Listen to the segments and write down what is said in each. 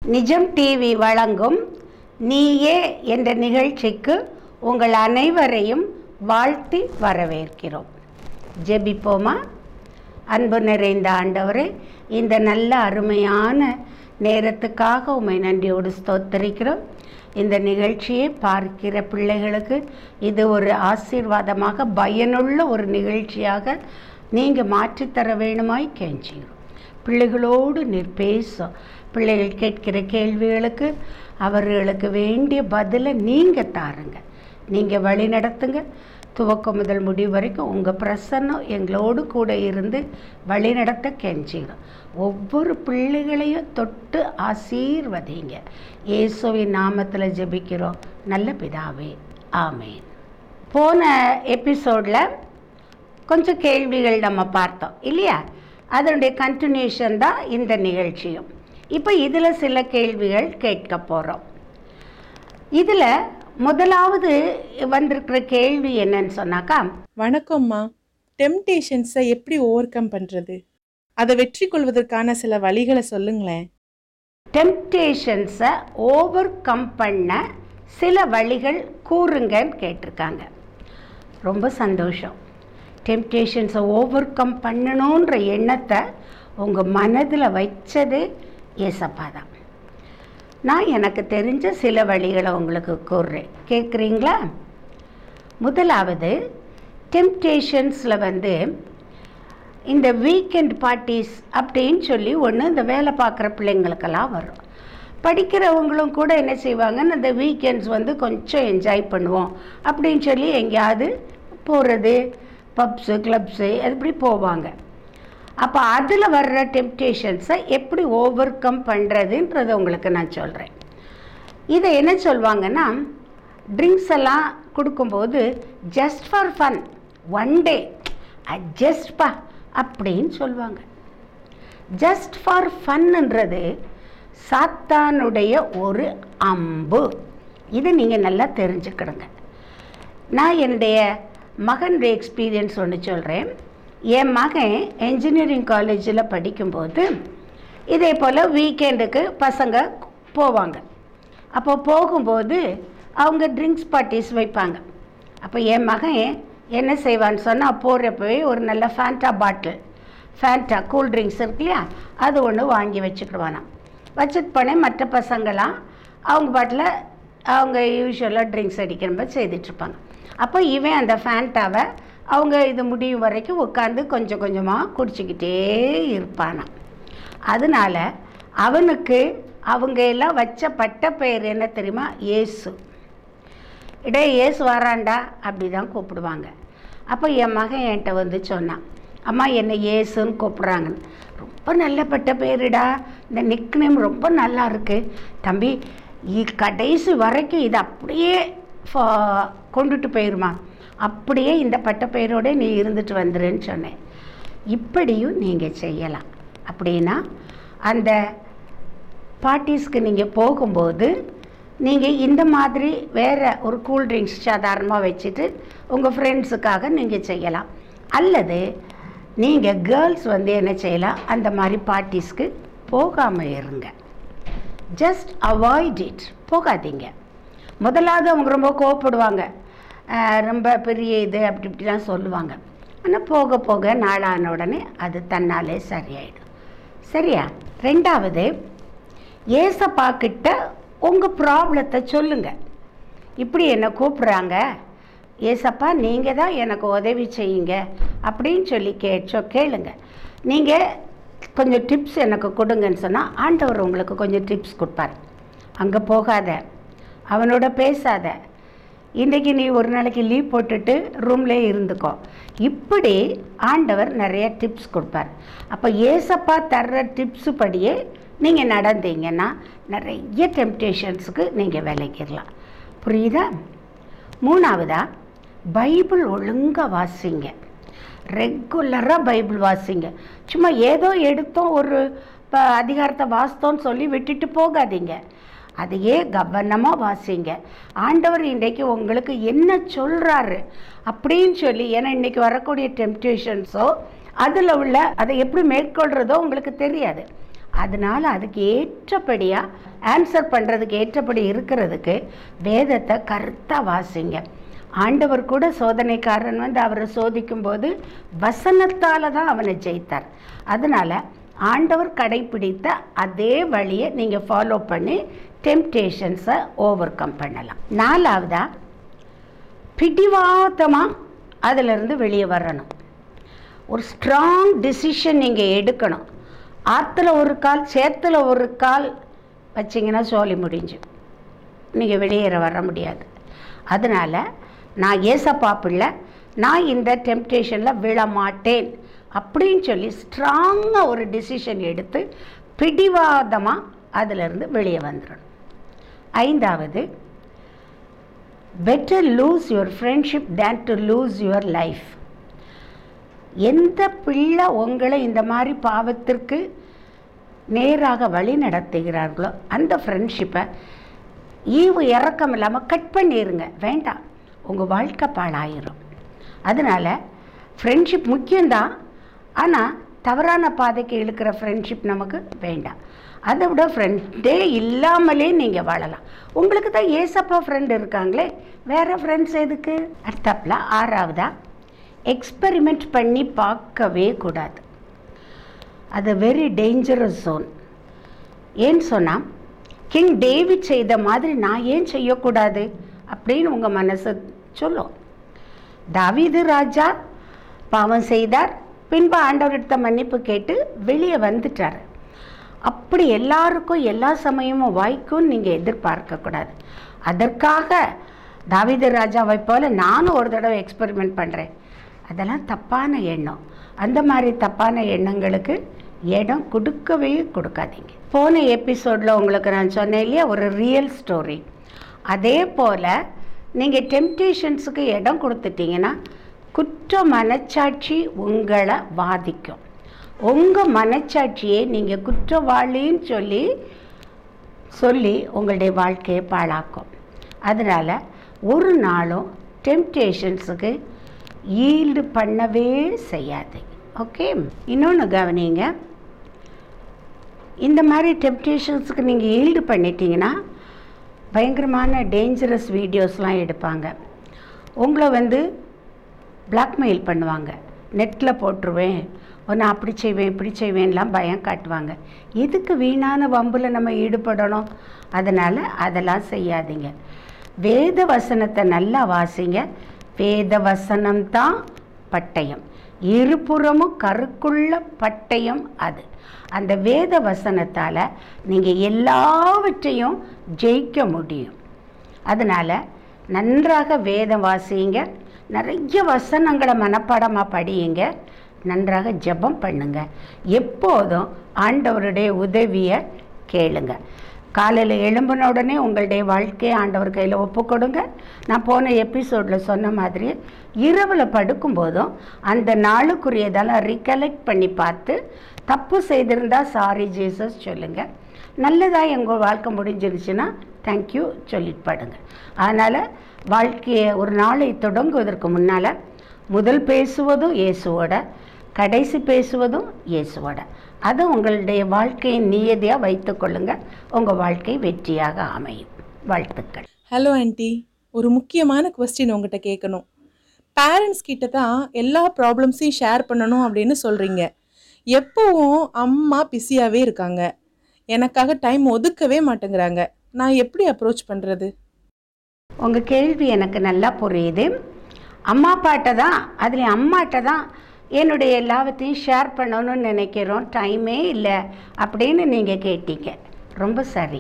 நிஜம் டிவி வழங்கும் நீயே என்ற நிகழ்ச்சிக்கு உங்கள் அனைவரையும் வாழ்த்தி வரவேற்கிறோம் ஜெபிப்போமா அன்பு நிறைந்த ஆண்டவரே இந்த நல்ல அருமையான நேரத்துக்காக உம்மை நன்றியோடு ஸ்தோத்தரிக்கிறோம் இந்த நிகழ்ச்சியை பார்க்கிற பிள்ளைகளுக்கு இது ஒரு ஆசீர்வாதமாக பயனுள்ள ஒரு நிகழ்ச்சியாக நீங்கள் மாற்றித்தர வேணுமாய் கெஞ்சுகிறோம் பிள்ளைகளோடு நீர் பேசும் பிள்ளைகள் கேட்கிற கேள்விகளுக்கு அவர்களுக்கு வேண்டிய பதிலை நீங்கள் தாருங்க நீங்கள் வழி நடத்துங்க துவக்கம் முதல் முடிவு வரைக்கும் உங்கள் பிரசன்னம் எங்களோடு கூட இருந்து வழி நடத்த கெஞ்சுகிறோம் ஒவ்வொரு பிள்ளைகளையும் தொட்டு ஆசீர்வதிங்க இயேசுவின் நாமத்தில் ஜெபிக்கிறோம் நல்ல பிதாவே ஆமேன் போன எபிசோடில் கொஞ்சம் கேள்விகள் நம்ம பார்த்தோம் இல்லையா அதனுடைய கண்டினியூஷன் தான் இந்த நிகழ்ச்சியும் இப்போ இதில் சில கேள்விகள் கேட்க போகிறோம் இதில் முதலாவது வந்திருக்கிற கேள்வி என்னன்னு சொன்னாக்கா வணக்கம்மா டெம்டேஷன்ஸை எப்படி ஓவர் கம் பண்ணுறது அதை வெற்றி கொள்வதற்கான சில வழிகளை சொல்லுங்களேன் டெம்டேஷன்ஸை ஓவர் கம் பண்ண சில வழிகள் கூறுங்கன்னு கேட்டிருக்காங்க ரொம்ப சந்தோஷம் டெம்டேஷன்ஸை ஓவர் கம் பண்ணணுன்ற எண்ணத்தை உங்கள் மனதில் வச்சது ஏசப்பா தான் நான் எனக்கு தெரிஞ்ச சில வழிகளை உங்களுக்கு கூறுறேன் கேட்குறீங்களா முதலாவது டெம்டேஷன்ஸில் வந்து இந்த வீக்கெண்ட் பார்ட்டிஸ் அப்படின்னு சொல்லி ஒன்று இந்த வேலை பார்க்குற பிள்ளைங்களுக்கெல்லாம் வரும் படிக்கிறவங்களும் கூட என்ன செய்வாங்கன்னு இந்த வீக்கெண்ட்ஸ் வந்து கொஞ்சம் என்ஜாய் பண்ணுவோம் அப்படின்னு சொல்லி எங்கேயாவது போகிறது பப்ஸு கிளப்ஸு அப்படி போவாங்க அப்போ அதில் வர்ற டெம்டேஷன்ஸை எப்படி ஓவர் கம் பண்ணுறதுன்றதை உங்களுக்கு நான் சொல்கிறேன் இதை என்ன சொல்லுவாங்கன்னா ட்ரிங்க்ஸ் எல்லாம் கொடுக்கும்போது just for fun one day just பா அப்படின்னு சொல்லுவாங்க ஜஸ்ட் ஃபார் ஃபன்ன்றது சாத்தானுடைய ஒரு அம்பு இதை நீங்கள் நல்லா தெரிஞ்சுக்கிடுங்க நான் என்னுடைய மகனுடைய எக்ஸ்பீரியன்ஸ் ஒன்று சொல்கிறேன் என் மகன் என்ஜினியரிங் காலேஜில் படிக்கும்போது இதே போல் வீக்கெண்டுக்கு பசங்க போவாங்க அப்போ போகும்போது அவங்க ட்ரிங்க்ஸ் பார்ட்டிஸ் வைப்பாங்க அப்போ என் மகன் என்ன செய்வான்னு சொன்னால் போகிறப்பவே ஒரு நல்ல Fanta bottle Fanta cool drinks இருக்கு இல்லையா அது ஒன்று வாங்கி வச்சுக்கிடுவானாம் வச்சுட்டு போனேன் மற்ற பசங்களாம் அவங்க பாட்டில் அவங்க யூஸ்வலாக ட்ரிங்க்ஸ் அடிக்கிற மாதிரி செய்துட்ருப்பாங்க அப்போ இவன் அந்த ஃபேண்டாவை அவங்க இது முடியும் வரைக்கும் உட்காந்து கொஞ்சம் கொஞ்சமாக குடிச்சிக்கிட்டே இருப்பானாம் அதனால் அவனுக்கு அவங்க எல்லாம் வச்ச பட்ட பெயர் என்ன தெரியுமா இயேசு இடே இயேசு வராண்டா அப்படி தான் கூப்பிடுவாங்க அப்போ என் மகன் என்கிட்ட வந்து சொன்னான் அம்மா என்னை இயேசுன்னு கூப்பிட்றாங்கன்னு ரொம்ப நல்ல பட்ட பேருடா இந்த நிக் நேம் ரொம்ப நல்லா இருக்கு தம்பி இ- கடைசி வரைக்கும் இது அப்படியே ஃபா- கொண்டுட்டு போயிருமா அப்படியே இந்த பட்ட பெயரோட நீ இருந்துட்டு வந்துருன்னு சொன்னேன் இப்படியும் நீங்கள் செய்யலாம் அப்படின்னா அந்த பார்ட்டிஸ்க்கு நீங்கள் போகும்போது நீங்கள் இந்த மாதிரி வேறு ஒரு கூல் ட்ரிங்க்ஸ் சாதாரணமாக வச்சுட்டு உங்கள் ஃப்ரெண்ட்ஸுக்காக நீங்கள் செய்யலாம் அல்லது நீங்கள் கேர்ள்ஸ் வந்து என்ன செய்யலாம் அந்த மாதிரி பார்ட்டிஸ்க்கு போகாமல் இருங்க ஜஸ்ட் அவாய்ட் இட் போகாதீங்க முதலாவது அவங்க ரொம்ப கோவப்படுவாங்க அஹ் ரொம்ப பெரிய இது அப்படி இப்படிலாம் சொல்லுவாங்க ஆனால் போக போக நாளான உடனே அது தன்னாலே சரியாயிடும் சரியா ரெண்டாவது ஏசப்பா கிட்ட உங்கள் ப்ராப்ளத்தை சொல்லுங்கள் இப்படி என்னை கூப்பிட்றாங்க ஏசப்பா நீங்கள் தான் எனக்கு உதவி செய்யுங்க அப்படின்னு சொல்லி கேச்சோ கேளுங்க நீங்கள் கொஞ்சம் டிப்ஸ் எனக்கு கொடுங்கன்னு சொன்னால் ஆண்டவர் உங்களுக்கு கொஞ்சம் டிப்ஸ் கொடுப்பார் அங்கே போகாத அவனோட பேசாத இன்றைக்கி நீ ஒரு நாளைக்கு லீவ் போட்டுட்டு ரூம்லேயே இருந்துக்கோ இப்படி ஆண்டவர் நிறைய டிப்ஸ் கொடுப்பார் அப்போ ஏசப்பா தர்ற டிப்ஸு படியே நீங்கள் நடந்தீங்கன்னா நிறைய டெம்டேஷன்ஸுக்கு நீங்கள் விலைக்கிடலாம் புரியுதா மூணாவதா பைபிள் ஒழுங்காக வாசிங்க ரெகுலராக பைபிள் வாசிங்க சும்மா ஏதோ எடுத்தோம் ஒரு ப அதிகாரத்தை வாசித்தோன்னு சொல்லி விட்டுட்டு போகாதீங்க அதையே கவனமாக வாசிங்க ஆண்டவர் இன்றைக்கு உங்களுக்கு என்ன சொல்கிறாரு அப்படின்னு சொல்லி ஏன்னா இன்றைக்கி வரக்கூடிய டெம்டேஷன்ஸோ அதில் உள்ள அதை எப்படி மேற்கொள்கிறதோ உங்களுக்கு தெரியாது அதனால் அதுக்கு ஏற்றபடியாக ஆன்சர் பண்ணுறதுக்கு ஏற்றபடி இருக்கிறதுக்கு வேதத்தை கருத்தாக வாசிங்க ஆண்டவர் கூட சோதனைக்காரன் வந்து அவரை சோதிக்கும்போது வசனத்தால் தான் அவனை ஜெயித்தார் அதனால் ஆண்டவர் கடைப்பிடித்த அதே வழியை நீங்கள் ஃபாலோ பண்ணி டெம்டேஷன்ஸை ஓவர் கம் பண்ணலாம் நாலாவதாக பிடிவாதமாக அதிலிருந்து வெளியே வரணும் ஒரு ஸ்ட்ராங் டிசிஷன் நீங்கள் எடுக்கணும் ஆற்றுல ஒரு கால் சேத்துல ஒரு கால் வச்சிங்கன்னா சோலி முடிஞ்சு நீங்கள் வெளியேற வர முடியாது அதனால் நான் ஏசப்பா பிள்ளை நான் இந்த டெம்டேஷனில் விழ மாட்டேன் அப்படின்னு சொல்லி ஸ்ட்ராங்காக ஒரு டிசிஷன் எடுத்து பிடிவாதமாக அதிலிருந்து வெளியே வந்துடணும் ஐந்தாவது better lose your friendship than to lose your life எந்த பிள்ளை உங்களை இந்த மாதிரி பாவத்திற்கு நேராக வழி நடத்துகிறார்களோ அந்த ஃப்ரெண்ட்ஷிப்பை ஈவு இறக்கம் இல்லாமல் கட் பண்ணிடுங்க வேண்டாம் உங்கள் வாழ்க்கை பாழாயிரும் அதனால் ஃப்ரெண்ட்ஷிப் முக்கியம்தான் ஆனால் தவறான பாதைக்கு இழுக்கிற ஃப்ரெண்ட்ஷிப் நமக்கு வேண்டாம் அதை விட ஃப்ரெண்டே இல்லாமலே நீங்கள் வாழலாம் உங்களுக்கு தான் ஏசப்பா ஃப்ரெண்ட் இருக்காங்களே வேறு ஃப்ரெண்ட்ஸ் எதுக்கு அடுத்தாப்புல ஆறாவதா எக்ஸ்பெரிமெண்ட் பண்ணி பார்க்கவே கூடாது அது வெரி டேஞ்சரஸ் ஜோன் ஏன்னு சொன்னால் கிங் டேவிட் செய்த மாதிரி நான் ஏன் செய்யக்கூடாது அப்படின்னு உங்கள் மனசு சொல்லும் தாவீது ராஜா பாவம் செய்தார் பின்பு ஆண்டவரிடத்த மன்னிப்பு கேட்டு வெளியே வந்துட்டார் அப்படி எல்லாருக்கும் எல்லா சமயமும் வாய்க்கும்னு நீங்கள் எதிர்பார்க்கக்கூடாது அதற்காக தாவீது ராஜாவை போல நானும் ஒரு தடவை எக்ஸ்பெரிமெண்ட் பண்ணுறேன் அதெல்லாம் தப்பான எண்ணம் அந்த மாதிரி தப்பான எண்ணங்களுக்கு இடம் கொடுக்கவே கொடுக்காதீங்க போன எபிசோடில் உங்களுக்கு நான் சொன்னேன் இல்லையா ஒரு ரியல் ஸ்டோரி அதே போல் நீங்கள் டெம்டேஷன்ஸுக்கு இடம் கொடுத்துட்டீங்கன்னா குற்ற மனச்சாட்சி உங்களை பாதிக்கும் உங்கள் மனச்சாட்சியை நீங்கள் குற்றவாளின்னு சொல்லி சொல்லி உங்களுடைய வாழ்க்கையை பாழாக்கும் அதனால் ஒரு நாளும் டெம்டேஷன்ஸுக்கு ஈல்டு பண்ணவே செய்யாது ஓகே இன்னொன்று கவனிங்க இந்த மாதிரி டெம்டேஷன்ஸுக்கு நீங்கள் ஈல்டு பண்ணிட்டீங்கன்னா பயங்கரமான டேஞ்சரஸ் வீடியோஸ்லாம் எடுப்பாங்க உங்களை வந்து பிளாக்மெயில் பண்ணுவாங்க நெட்டில் போட்டுருவேன் ஒன்று அப்படி செய்வேன் இப்படி செய்வேன்லாம் பயம் காட்டுவாங்க எதுக்கு வீணான வம்பில் நம்ம ஈடுபடணும் அதனால் அதெல்லாம் செய்யாதீங்க வேத வசனத்தை நல்லா வாசிங்க வேத வசனம் தான் பட்டயம் இருபுறமும் கருக்குள்ள பட்டயம் அது அந்த வேத வசனத்தால் நீங்கள் எல்லாவற்றையும் ஜெயிக்க முடியும் அதனால் நன்றாக வேதம் வாசிங்க நிறைய வசனங்களை மனப்பாடமாக படியுங்க நன்றாக ஜெபம் பண்ணுங்க எப்போதும் ஆண்டவருடைய உதவியை கேளுங்க காலையில் எழும்பின உடனே உங்களுடைய வாழ்க்கையை ஆண்டவர் கையில் ஒப்பு கொடுங்க நான் போன எபிசோடில் சொன்ன மாதிரி இரவில் படுக்கும்போதும் அந்த நாளுக்குரியதெல்லாம் ரிகலெக்ட் பண்ணி பார்த்து தப்பு செய்திருந்தா சாரி ஜீசஸ் சொல்லுங்கள் நல்லதாக எங்கள் வாழ்க்கை முடிஞ்சிருச்சுன்னா தேங்க்யூ சொல்லிட்டு படுங்க அதனால் வாழ்க்கையை ஒரு நாளை தொடங்குவதற்கு முன்னால் முதல் பேசுவதும் இயேசுவோட கடைசி பேசுவதும் இயேசுவோட அதை உங்களுடைய வாழ்க்கையின் நியதியாக வைத்துக்கொள்ளுங்க உங்கள் வாழ்க்கை வெற்றியாக அமையும் வாழ்த்துக்கள் ஹலோ ஆண்டி ஒரு முக்கியமான கொஸ்டின் உங்ககிட்ட கேட்கணும் பேரண்ட்ஸ் கிட்ட தான் எல்லா ப்ராப்ளம்ஸையும் ஷேர் பண்ணணும் அப்படின்னு சொல்கிறீங்க எப்போவும் அம்மா பிஸியாகவே இருக்காங்க எனக்காக டைம் ஒதுக்கவே மாட்டேங்கிறாங்க நான் எப்படி அப்ரோச் பண்ணுறது உங்கள் கேள்வி எனக்கு நல்லா புரியுது அம்மா அப்பாட்ட தான் அதில் அம்மாட்ட தான் என்னுடைய எல்லாவற்றையும் ஷேர் பண்ணணும்னு நினைக்கிறோம் டைமே இல்லை அப்படின்னு நீங்கள் கேட்டீங்க ரொம்ப சரி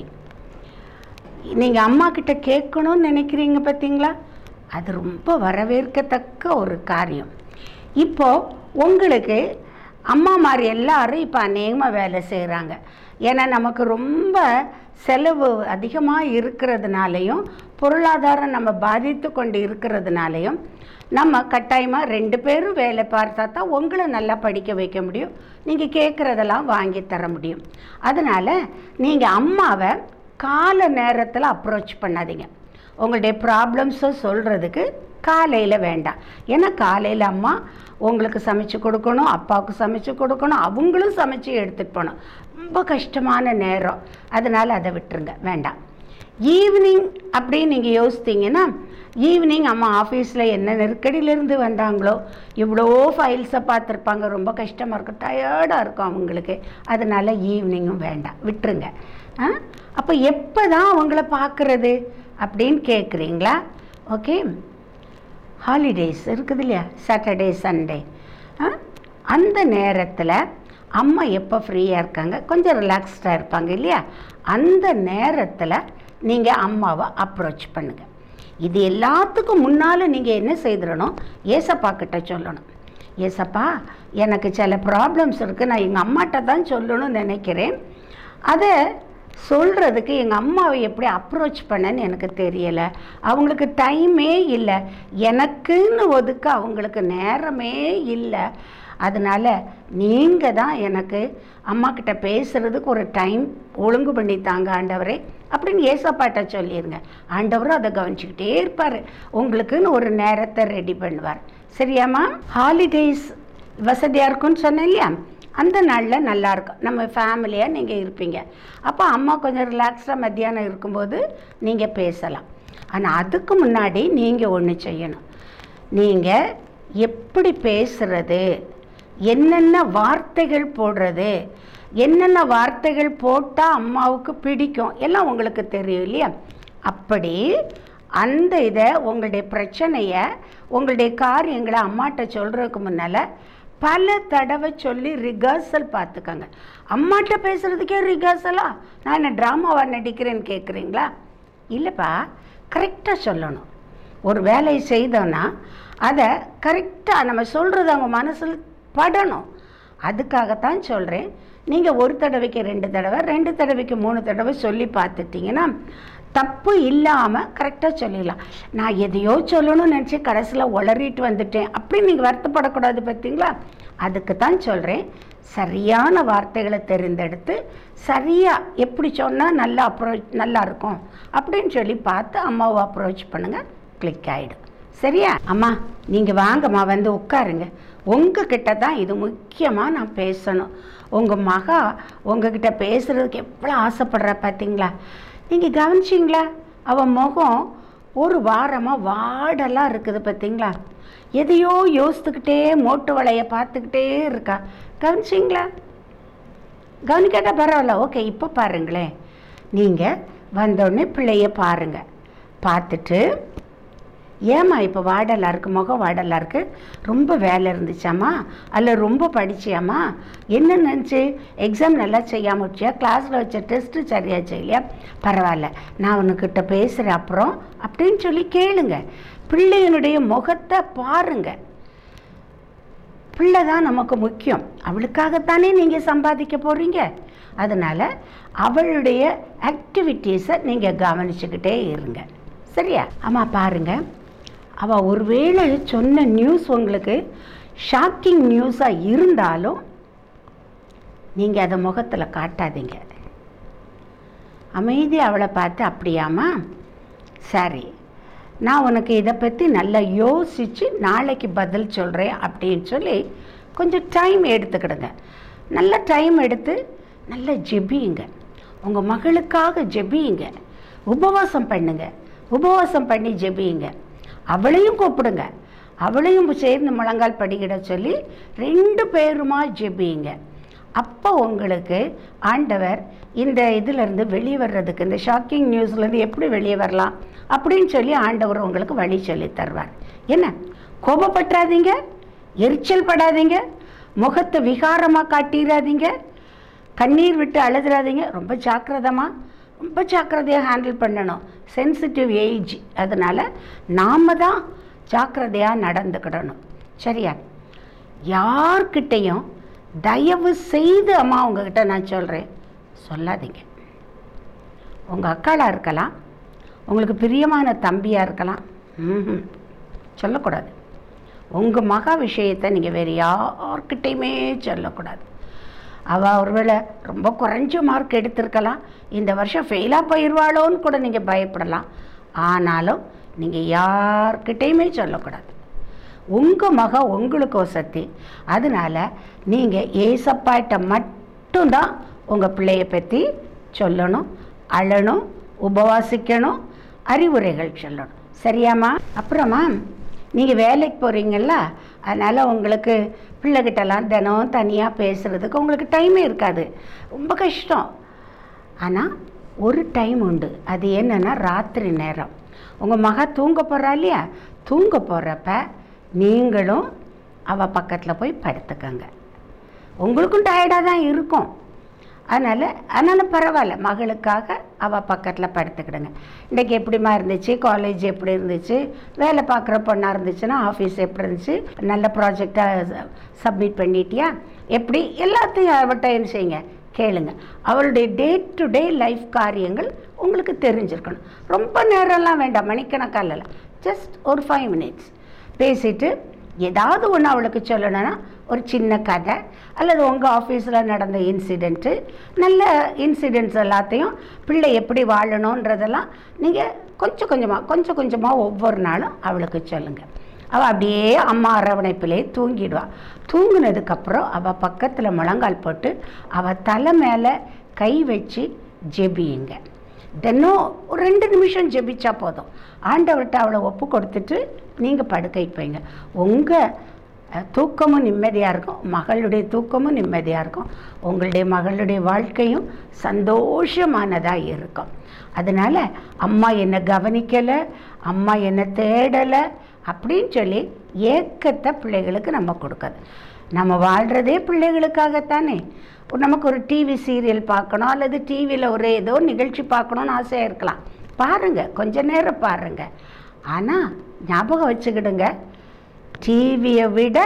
நீங்கள் அம்மா கிட்ட கேட்கணும்னு நினைக்கிறீங்க பார்த்தீங்களா அது ரொம்ப வரவேற்கத்தக்க ஒரு காரியம் இப்போது உங்களுக்கு அம்மா மாதிரி எல்லாரும் இப்போ அநேகமாக வேலை செய்கிறாங்க ஏன்னா நமக்கு ரொம்ப செலவு அதிகமாக இருக்கிறதுனாலையும் பொருளாதாரம் நம்ம பாதித்து கொண்டு இருக்கிறதுனாலையும் நம்ம கட்டாயமாக ரெண்டு பேரும் வேலை பார்த்தா தான் உங்களை நல்லா படிக்க வைக்க முடியும் நீங்கள் கேட்குறதெல்லாம் வாங்கி தர முடியும் அதனால் நீங்கள் அம்மாவை கால நேரத்தில் அப்ரோச் பண்ணாதீங்க உங்களுடைய ப்ராப்ளம்ஸை சொல்கிறதுக்கு காலையில் வேண்டாம் ஏன்னா காலையில் அம்மா உங்களுக்கு சமைச்சு கொடுக்கணும் அப்பாவுக்கு சமைச்சு கொடுக்கணும் அவங்களும் சமைச்சு எடுத்துகிட்டு போகணும் ரொம்ப கஷ்டமான நேரம் அதனால் அதை விட்டுருங்க வேண்டாம் ஈவினிங் அப்படின்னு நீங்கள் யோசித்தீங்கன்னா ஈவினிங் அம்மா ஆஃபீஸில் என்ன நெருக்கடியிலேருந்து வந்தாங்களோ இவ்வளோ ஃபைல்ஸை பார்த்துருப்பாங்க ரொம்ப கஷ்டமாக இருக்கும் டயர்டாக இருக்கும் அவங்களுக்கு அதனால் ஈவினிங்கும் வேண்டாம் விட்டுருங்க ஆ அப்போ எப்போ தான் அவங்கள பார்க்குறது அப்படின்னு கேட்குறீங்களா ஓகே ஹாலிடேஸ் இருக்குது இல்லையா சாட்டர்டே சண்டே அந்த நேரத்தில் அம்மா எப்போ ஃப்ரீயாக இருக்காங்க கொஞ்சம் ரிலாக்ஸ்டாக இருப்பாங்க இல்லையா அந்த நேரத்தில் நீங்கள் அம்மாவை அப்ரோச் பண்ணுங்கள் இது எல்லாத்துக்கும் முன்னால் நீங்கள் என்ன செய்திடணும் ஏசப்பா கிட்ட சொல்லணும் ஏசப்பா எனக்கு சில ப்ராப்ளம்ஸ் இருக்குது நான் எங்கள் அம்மாட்ட தான் சொல்லணும்னு நினைக்கிறேன் அதை சொல்கிறதுக்கு எங்கள் அம்மாவை எப்படி அப்ரோச் பண்ணன்னு எனக்கு தெரியலை அவங்களுக்கு டைமே இல்லை எனக்குன்னு ஒதுக்க அவங்களுக்கு நேரமே இல்லை அதனால் நீங்கள் தான் எனக்கு அம்மா கிட்ட பேசுகிறதுக்கு ஒரு டைம் ஒழுங்கு பண்ணி தாங்க ஆண்டவரே அப்படின்னு ஏசப்பாட்ட சொல்லிடுங்க ஆண்டவரும் அதை கவனிச்சுக்கிட்டே இருப்பார் உங்களுக்குன்னு ஒரு நேரத்தை ரெடி பண்ணுவார் சரியாம்மா ஹாலிடேஸ் வசதியாக இருக்கும்னு சொன்னேன் இல்லையா அந்த நாளில் நல்லாயிருக்கும் நம்ம ஃபேமிலியாக நீங்கள் இருப்பீங்க அப்போ அம்மா கொஞ்சம் ரிலாக்ஸாக மத்தியானம் இருக்கும்போது நீங்கள் பேசலாம் ஆனால் அதுக்கு முன்னாடி நீங்கள் ஒன்று செய்யணும் நீங்கள் எப்படி பேசுறது என்னென்ன வார்த்தைகள் போடுறது என்னென்ன வார்த்தைகள் போட்டால் அம்மாவுக்கு பிடிக்கும் எல்லாம் உங்களுக்கு தெரியும் இல்லையா அப்படி அந்த இதை உங்களுடைய பிரச்சனையை உங்களுடைய காரியங்களை அம்மாட்ட சொல்கிறதுக்கு முன்னால் பல தடவை சொல்லி ரிகர்சல் பார்த்துக்கங்க அம்மாட்ட பேசுகிறதுக்கே ரிகர்சலா நான் என்ன ட்ராமாவாக நடிக்கிறேன்னு கேட்குறீங்களா இல்லைப்பா கரெக்டாக சொல்லணும் ஒரு வேலையை செய்தோன்னா அதை கரெக்டாக நம்ம சொல்கிறது அவங்க மனசில் படணும் அதுக்காகத்தான் சொல்கிறேன் நீங்கள் ஒரு தடவைக்கு ரெண்டு தடவை ரெண்டு தடவைக்கு மூணு தடவை சொல்லி பார்த்துட்டிங்கன்னா தப்பு இல்லாமல் கரெக்டாக சொல்லிடலாம் நான் எதையோ சொல்லணும்னு நினச்சி கடைசியில் உளறிட்டு வந்துட்டேன் அப்படின்னு நீங்கள் வருத்தப்படக்கூடாது பார்த்தீங்களா அதுக்கு தான் சொல்கிறேன் சரியான வார்த்தைகளை தெரிந்தெடுத்து சரியாக எப்படி சொன்னால் நல்லா அப்ரோச் நல்லா இருக்கும் அப்படின்னு சொல்லி பார்த்து அம்மாவை அப்ரோச் பண்ணுங்கள் கிளிக் ஆகிடும் சரியா அம்மா நீங்கள் வாங்கம்மா வந்து உட்காருங்க உங்ககிட்ட தான் இது முக்கியமாக நான் பேசணும் உங்கள் மகா உங்ககிட்ட பேசுகிறதுக்கு எவ்வளோ ஆசைப்படுறா பார்த்தீங்களா நீங்கள் கவனிச்சிங்களா அவன் முகம் ஒரு வாரமாக வாடெல்லாம் இருக்குது பார்த்தீங்களா எதையோ யோசித்துக்கிட்டே மோட்டு வலையை பார்த்துக்கிட்டே இருக்கா கவனிச்சிங்களா கவனிக்காட்டா பரவாயில்ல ஓகே இப்போ பாருங்களேன் நீங்கள் வந்தோடனே பிள்ளைய பாருங்கள் பார்த்துட்டு ஏம்மா இப்போ வாடலாக இருக்கு முகம் வாடலாக இருக்கு ரொம்ப வேலை இருந்துச்சாம்மா அல்ல ரொம்ப படிச்சியாம்மா என்ன நினச்சி எக்ஸாம் நல்லா செய்யாமல் வச்சியா கிளாஸில் வச்ச டெஸ்ட்டு சரியாக செய்யலையா பரவாயில்ல நான் உன்கிட்ட பேசுகிறேன் அப்புறம் அப்படின்னு சொல்லி கேளுங்க பிள்ளையினுடைய முகத்தை பாருங்க பிள்ளை தான் நமக்கு முக்கியம் அவளுக்காகத்தானே நீங்கள் சம்பாதிக்க போகிறீங்க அதனால் அவளுடைய ஆக்டிவிட்டீஸை நீங்கள் கவனிச்சுக்கிட்டே இருங்க சரியா அம்மா பாருங்கள் அவள் ஒருவேளை சொன்ன நியூஸ் உங்களுக்கு ஷாக்கிங் நியூஸாக இருந்தாலும் நீங்கள் அதை முகத்தில் காட்டாதீங்க அமைதி அவளை பார்த்து அப்படியாம்மா சரி நான் உனக்கு இதை பற்றி நல்லா யோசித்து நாளைக்கு பதில் சொல்கிறேன் அப்படின்னு சொல்லி கொஞ்சம் டைம் எடுத்துக்கிடுங்க நல்ல டைம் எடுத்து நல்லா ஜெபியுங்க உங்கள் மகளுக்காக ஜெபியுங்க உபவாசம் பண்ணுங்க உபவாசம் பண்ணி ஜெபியுங்க அவளையும் கூப்பிடுங்க அவளையும் சேர்ந்து முழங்கால் படிக்கிட சொல்லி ரெண்டு பேருமா ஜெபியுங்க அப்போ உங்களுக்கு ஆண்டவர் இந்த இதிலேருந்து வெளியே வர்றதுக்கு இந்த ஷாக்கிங் நியூஸ்லேருந்து எப்படி வெளியே வரலாம் அப்படின்னு சொல்லி ஆண்டவர் உங்களுக்கு வழி சொல்லி தருவார் என்ன கோபப்பட்டுறாதீங்க எரிச்சல் படாதீங்க முகத்தை விகாரமாக காட்டிடாதீங்க கண்ணீர் விட்டு அழுதுறாதீங்க ரொம்ப ஜாக்கிரதமாக ரொம்ப ஜாக்கிரதையாக ஹேண்டில் பண்ணணும் சென்சிட்டிவ் ஏஜ் அதனால் நாம் தான் ஜாக்கிரதையாக நடந்துக்கிடணும் சரியா யார்கிட்டையும் தயவு செய்து அம்மா உங்ககிட்ட நான் சொல்கிறேன் சொல்லாதீங்க உங்கள் அக்காளாக இருக்கலாம் உங்களுக்கு பிரியமான தம்பியாக இருக்கலாம் ம்ஹும். சொல்லக்கூடாது உங்கள் மகா விஷயத்தை நீங்கள் வேறு யார்கிட்டையுமே சொல்லக்கூடாது அவள் ஒருவேளை ரொம்ப குறைஞ்ச மார்க் எடுத்திருக்கலாம் இந்த வருஷம் ஃபெயிலாக போயிடுவாளோன்னு கூட நீங்கள் பயப்படலாம் ஆனாலும் நீங்கள் யார்கிட்டையுமே சொல்லக்கூடாது உங்கள் மக உங்களுக்கு வசதி அதனால் நீங்கள் ஏசப்பாட்ட மட்டும்தான் உங்கள் பிள்ளைய பற்றி சொல்லணும் அழணும் உபவாசிக்கணும் அறிவுரைகள் சொல்லணும் சரியாம்மா அப்புறமா நீங்கள் வேலைக்கு போகிறீங்கள அதனால் உங்களுக்கு பிள்ளைகிட்டலாம் தினம் தனியாக பேசுகிறதுக்கு உங்களுக்கு டைமே இருக்காது ரொம்ப கஷ்டம் ஆனால் ஒரு டைம் உண்டு அது என்னென்னா ராத்திரி நேரம் உங்கள் மக தூங்க போகிறா இல்லையா தூங்க போகிறப்ப நீங்களும் அவள் பக்கத்தில் போய் படுத்துக்கங்க உங்களுக்கும் டயர்டாக தான் இருக்கும் அதனால் அதனால் பரவாயில்ல மகளுக்காக அவள் பக்கத்தில் படுத்துக்கிடுங்க இன்றைக்கி எப்படிம்மா இருந்துச்சு காலேஜ் எப்படி இருந்துச்சு வேலை பார்க்குற பொண்ணாக இருந்துச்சுன்னா ஆஃபீஸ் எப்படி இருந்துச்சு நல்ல ப்ராஜெக்டை சப்மிட் பண்ணிட்டியா எப்படி எல்லாத்தையும் அவட்ட என்ன செய்யுங்க கேளுங்க அவளுடைய டே டு டே லைஃப் காரியங்கள் உங்களுக்கு தெரிஞ்சிருக்கணும் ரொம்ப நேரம்லாம் வேண்டாம் மணிக்கணக்கால ஜஸ்ட் ஒரு ஃபைவ் மினிட்ஸ் பேசிட்டு ஏதாவது ஒன்று அவளுக்கு சொல்லணும்னா ஒரு சின்ன கதை அல்லது உங்கள் ஆஃபீஸில் நடந்த இன்சிடெண்ட்டு நல்ல இன்சிடெண்ட்ஸ் எல்லாத்தையும் பிள்ளை எப்படி வாழணுன்றதெல்லாம் நீங்கள் கொஞ்சம் கொஞ்சமாக கொஞ்சம் கொஞ்சமாக ஒவ்வொரு நாளும் அவளுக்கு சொல்லுங்கள் அவள் அப்படியே அம்மா அரவணைப்பிலே தூங்கிடுவாள் தூங்கினதுக்கப்புறம் அவள் பக்கத்தில் முழங்கால் போட்டு அவள் தலை மேலே கை வச்சு ஜெபியுங்க தினம் ஒரு ரெண்டு நிமிஷம் ஜெபிச்சா போதும் ஆண்டவர்கிட்ட அவளை ஒப்பு கொடுத்துட்டு நீங்கள் படுக்கை போய்ங்க உங்கள் தூக்கமும் நிம்மதியாக இருக்கும் மகளுடைய தூக்கமும் நிம்மதியாக இருக்கும் உங்களுடைய மகளுடைய வாழ்க்கையும் சந்தோஷமானதாக இருக்கும் அதனால் அம்மா என்னை கவனிக்கலை அம்மா என்னை தேடலை அப்படின்னு சொல்லி ஏக்கத்தை பிள்ளைகளுக்கு நம்ம கொடுக்காது நம்ம வாழ்கிறதே பிள்ளைகளுக்காகத்தானே ஒரு நமக்கு ஒரு டிவி சீரியல் பார்க்கணும் அல்லது டிவியில் ஒரு ஏதோ நிகழ்ச்சி பார்க்கணுன்னு ஆசையாக இருக்கலாம் பாருங்கள் கொஞ்ச நேரம் பாருங்கள் ஆனால் ஞாபகம் வச்சுக்கிடுங்க டிவியை விட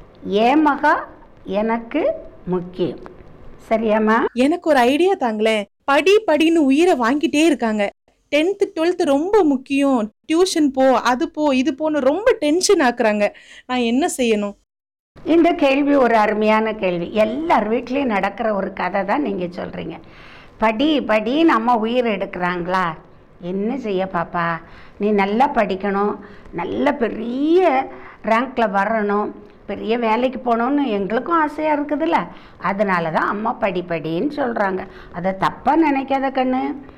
ஏமகா எனக்கு முக்கியம் சரியாம்மா எனக்கு ஒரு ஐடியா தாங்களேன் படி படின்னு உயிரை வாங்கிட்டே இருக்காங்க டென்த்து டுவெல்த்து ரொம்ப முக்கியம் டியூஷன் போ அது போ இது போன்னு ரொம்ப டென்ஷன் ஆக்குறாங்க நான் என்ன செய்யணும் இந்த கேள்வி ஒரு அருமையான கேள்வி எல்லார் வீட்லேயும் நடக்கிற ஒரு கதை தான் நீங்கள் சொல்கிறீங்க படி படி நம்ம உயிர் எடுக்கிறாங்களா என்ன செய்ய பாப்பா நீ நல்லா படிக்கணும் நல்ல பெரிய ரேங்க்கில் வரணும் பெரிய வேலைக்கு போகணுன்னு எங்களுக்கும் ஆசையாக இருக்குதுல்ல அதனால தான் அம்மா படி படின்னு சொல்கிறாங்க அதை தப்பாக நினைக்காத கண்ணு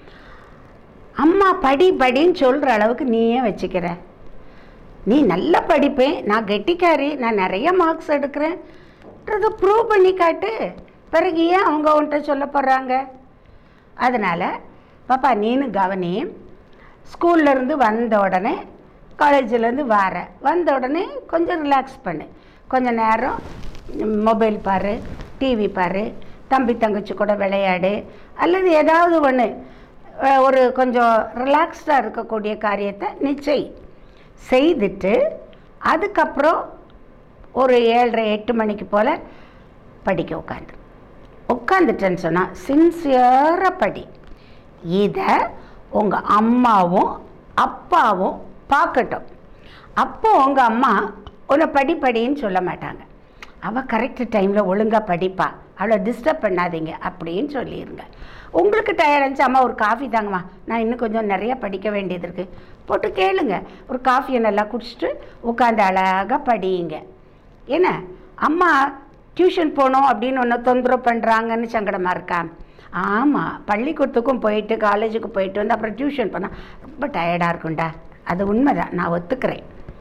அம்மா படி படின்னு சொல்கிற அளவுக்கு நீயே வச்சுக்கிற நீ நல்லா படிப்பேன் நான் கெட்டிக்காரி நான் நிறைய மார்க்ஸ் எடுக்கிறேன்றதை ப்ரூவ் பண்ணி காட்டு பிறகு ஏன் அவங்க உன்கிட்ட சொல்ல போகிறாங்க அதனால் பாப்பா நீனு கவனி ஸ்கூல்லேருந்து வந்த உடனே காலேஜிலேருந்து வர வந்த உடனே கொஞ்சம் ரிலாக்ஸ் பண்ணு கொஞ்சம் நேரம் மொபைல் பாரு டிவி பாரு தம்பி தங்கச்சி கூட விளையாடு அல்லது ஏதாவது ஒன்று ஒரு கொஞ்சம் ரிலாக்ஸ்டாக இருக்கக்கூடிய காரியத்தை நிச்சய் செய்துட்டு அதுக்கப்புறம் ஒரு ஏழரை எட்டு மணிக்கு போல் படிக்க உட்காந்து உட்காந்துட்டேன்னு சொன்னால் சின்சியராக படி இதை உங்கள் அம்மாவும் அப்பாவும் பார்க்கட்டும் அப்போ உங்கள் அம்மா உன்னை படி படின்னு சொல்ல மாட்டாங்க அவள் கரெக்ட் டைமில் ஒழுங்காக படிப்பா அவளை டிஸ்டர்ப் பண்ணாதீங்க அப்படின்னு சொல்லிடுங்க உங்களுக்கு டயர்ட் இருந்துச்சு அம்மா ஒரு காஃபி தாங்கம்மா நான் இன்னும் கொஞ்சம் நிறைய படிக்க வேண்டியது இருக்குது போட்டு கேளுங்க ஒரு காஃபியை நல்லா குடிச்சிட்டு உட்காந்து அழகாக படியுங்க என்ன அம்மா டியூஷன் போகணும் அப்படின்னு ஒன்று தொந்தரவு பண்ணுறாங்கன்னு சங்கடமாக இருக்கா ஆமாம் பள்ளிக்கூடத்துக்கும் போயிட்டு காலேஜுக்கு போயிட்டு வந்து அப்புறம் டியூஷன் போனால் ரொம்ப டயர்டாக இருக்கும்டா அது உண்மைதான் நான் ஒத்துக்கிறேன்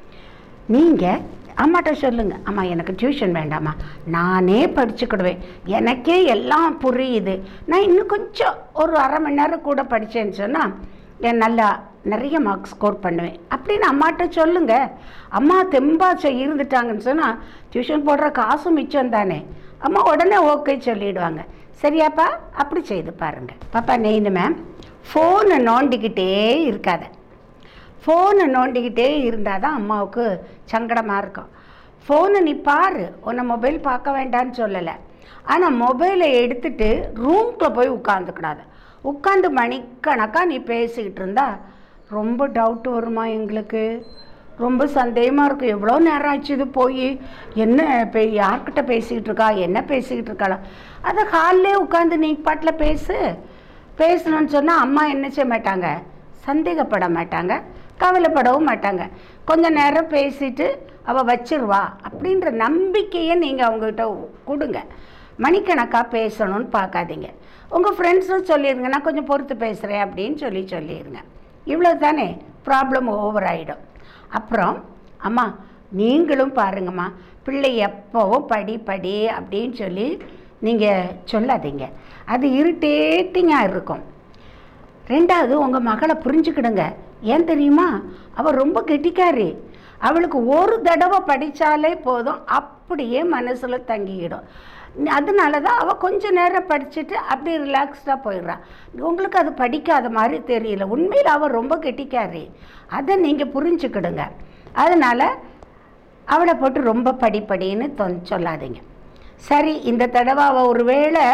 நீங்கள் அம்மாட்ட சொல்லுங்கள் அம்மா எனக்கு டியூஷன் வேண்டாம்மா நானே படிச்சுக்கிடுவேன் எனக்கே எல்லாம் புரியுது நான் இன்னும் கொஞ்சம் ஒரு அரை மணி நேரம் கூட படித்தேன்னு சொன்னால் என் நல்லா நிறைய மார்க் ஸ்கோர் பண்ணுவேன் அப்படின்னு அம்மாட்ட சொல்லுங்கள் அம்மா தெம்பாச்ச இருந்துட்டாங்கன்னு சொன்னால் டியூஷன் போடுற காசும் மிச்சம் தானே அம்மா உடனே ஓகே சொல்லிடுவாங்க சரியாப்பா அப்படி செய்து பாருங்கள் பாப்பா நெய்னு மேம் ஃபோனை நோண்டிக்கிட்டே இருக்காத ஃபோனை நோண்டிக்கிட்டே இருந்தால் தான் அம்மாவுக்கு சங்கடமாக இருக்கும் ஃபோனை நீ பாரு உன்னை மொபைல் பார்க்க வேண்டாம்னு சொல்லலை ஆனால் மொபைலை எடுத்துட்டு ரூம்குள்ளே போய் உட்காந்துக்கூடாது உட்காந்து மணிக்கணக்காக நீ பேசிக்கிட்டு இருந்தா ரொம்ப டவுட் வருமா எங்களுக்கு ரொம்ப சந்தேகமாக இருக்கும் எவ்வளோ நேரம் ஆச்சு இது போய் என்ன இப்போ யார்கிட்ட பேசிக்கிட்டு இருக்கா என்ன பேசிக்கிட்டு இருக்காளா அதை ஹாலிலே உட்காந்து நீ பாட்டில் பேசு பேசணும்னு சொன்னால் அம்மா என்ன செய்ய மாட்டாங்க சந்தேகப்பட மாட்டாங்க கவலைப்படவும் மாட்டாங்க கொஞ்ச நேரம் பேசிட்டு அவள் வச்சிருவா அப்படின்ற நம்பிக்கையை நீங்கள் அவங்ககிட்ட கொடுங்க மணிக்கணக்காக பேசணும்னு பார்க்காதீங்க உங்கள் ஃப்ரெண்ட்ஸும் சொல்லிடுங்க நான் கொஞ்சம் பொறுத்து பேசுகிறேன் அப்படின்னு சொல்லி சொல்லிடுங்க இவ்வளோ தானே ப்ராப்ளம் ஓவர் ஆகிடும் அப்புறம் அம்மா நீங்களும் பாருங்கம்மா பிள்ளை எப்போவும் படி படி அப்படின்னு சொல்லி நீங்கள் சொல்லாதீங்க அது இரிட்டேட்டிங்காக இருக்கும் ரெண்டாவது உங்கள் மகளை புரிஞ்சுக்கிடுங்க ஏன் தெரியுமா அவள் ரொம்ப கெட்டிக்காரி அவளுக்கு ஒரு தடவை படித்தாலே போதும் அப்படியே மனசில் தங்கிக்கிடும் அதனால தான் அவள் கொஞ்ச நேரம் படிச்சுட்டு அப்படியே ரிலாக்ஸ்டாக போயிடுறான் உங்களுக்கு அது படிக்காத மாதிரி தெரியல உண்மையில் அவள் ரொம்ப கெட்டிக்காரி அதை நீங்கள் புரிஞ்சுக்கிடுங்க அதனால் அவளை போட்டு ரொம்ப படிப்படின்னு தொன் சொல்லாதீங்க சரி இந்த தடவை அவள் ஒரு வேளை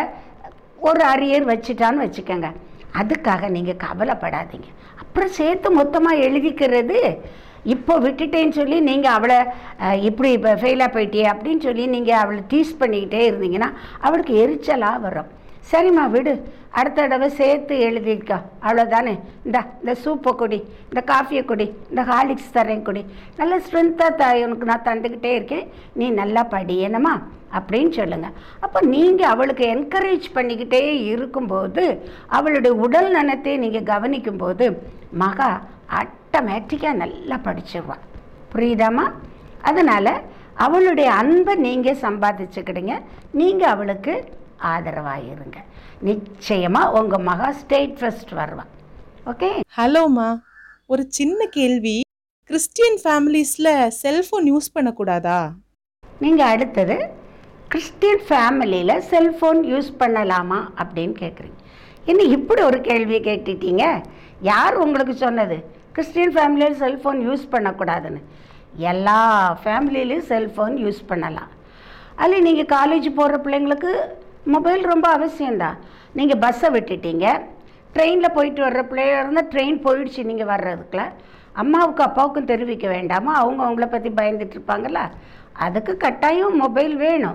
ஒரு அரியர் வச்சுட்டான்னு வச்சுக்கோங்க அதுக்காக நீங்கள் கவலைப்படாதீங்க அப்புறம் சேர்த்து மொத்தமாக எழுதிக்கிறது இப்போ விட்டுட்டேன்னு சொல்லி நீங்கள் அவளை அஹ், இப்படி இப்போ ஃபெயிலாக போயிட்டியே அப்படின்னு சொல்லி நீங்கள் அவளை டீஸ் பண்ணிக்கிட்டே இருந்தீங்கன்னா அவளுக்கு எரிச்சலாக வரும் சரிம்மா விடு அடுத்த தடவை சேர்த்து எழுதிக்கா அவ்வளோதானே இந்த இந்த சூப்பை குடி இந்த காஃபியை குடி இந்த ஹார்லிக்ஸ் தரேன் குடி நல்ல ஸ்ட்ரென்த்தாக த உனக்கு நான் தந்துக்கிட்டே இருக்கேன் நீ நல்லா படி என்னம்மா அப்படின்னு சொல்லுங்கள் அப்போ நீங்கள் அவளுக்கு என்கரேஜ் பண்ணிக்கிட்டே இருக்கும்போது அவளுடைய உடல் நலத்தை நீங்கள் கவனிக்கும்போது மகா ஆட்டோமேட்டிக்காக நல்லா படிச்சிடுவா புரியுதாம்மா அதனால் அவளுடைய அன்பை நீங்கள் சம்பாதிச்சுக்கிடுங்க நீங்கள் அவளுக்கு ஆதரவாக இருங்க நிச்சயமாக உங்கள் மகா ஸ்டேட் ஃபர்ஸ்ட் வருவா ஓகே ஹலோம்மா ஒரு சின்ன கேள்வி கிறிஸ்டியன் ஃபேமிலிஸில் செல்ஃபோன் யூஸ் பண்ணக்கூடாதா நீங்கள் அடுத்தது கிறிஸ்டியன் ஃபேமிலியில் செல்ஃபோன் யூஸ் பண்ணலாமா அப்படின்னு கேட்குறீங்க என்ன இப்படி ஒரு கேள்வி கேட்டுட்டீங்க யார் உங்களுக்கு சொன்னது கிறிஸ்டியன் ஃபேமிலியில் செல்ஃபோன் யூஸ் பண்ணக்கூடாதுன்னு எல்லா ஃபேமிலியிலையும் செல்ஃபோன் யூஸ் பண்ணலாம் அதில் நீங்கள் காலேஜ் போகிற பிள்ளைங்களுக்கு மொபைல் ரொம்ப அவசியம்தான் நீங்கள் பஸ்ஸை விட்டுட்டீங்க ட்ரெயினில் போயிட்டு வர்ற பிள்ளையா இருந்தால் ட்ரெயின் போயிடுச்சு நீங்கள் வர்றதுக்குள்ள அம்மாவுக்கும் அப்பாவுக்கும் தெரிவிக்க வேண்டாமா அவங்க அவங்கள பற்றி பயந்துட்டு இருப்பாங்கல்ல அதுக்கு கட்டாயம் மொபைல் வேணும்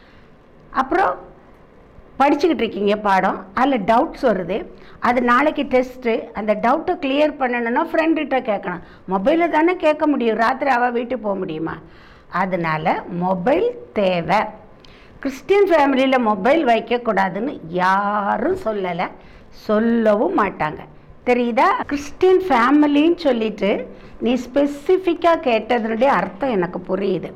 அப்புறம் படிச்சுக்கிட்டு இருக்கீங்க பாடம் அதில் டவுட்ஸ் வருது அது நாளைக்கு டெஸ்ட்டு அந்த டவுட்டை கிளியர் பண்ணணும்னா ஃப்ரெண்டுகிட்ட கேட்கணும் மொபைலில் தானே கேட்க முடியும் ராத்திரி அவள் வீட்டுக்கு போக முடியுமா அதனால் மொபைல் தேவை கிறிஸ்டியன் ஃபேமிலியில் மொபைல் வைக்கக்கூடாதுன்னு யாரும் சொல்லலை சொல்லவும் மாட்டாங்க தெரியுதா கிறிஸ்டியன் ஃபேமிலின்னு சொல்லிட்டு நீ ஸ்பெசிஃபிக்காக கேட்டதனுடைய அர்த்தம் எனக்கு புரியுது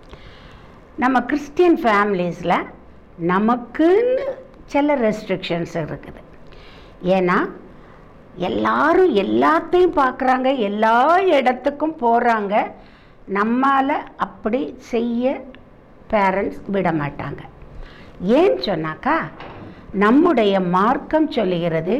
நம்ம கிறிஸ்டியன் ஃபேமிலிஸில் நமக்குன்னு சில ரெஸ்ட்ரிக்ஷன்ஸ் இருக்குது ஏன்னா எல்லாரும் எல்லாத்தையும் பார்க்குறாங்க எல்லா இடத்துக்கும் போகிறாங்க நம்மால் அப்படி செய்ய பேரண்ட்ஸ் விட மாட்டாங்க ஏன்னு சொன்னாக்கா நம்முடைய மார்க்கம் சொல்லுகிறது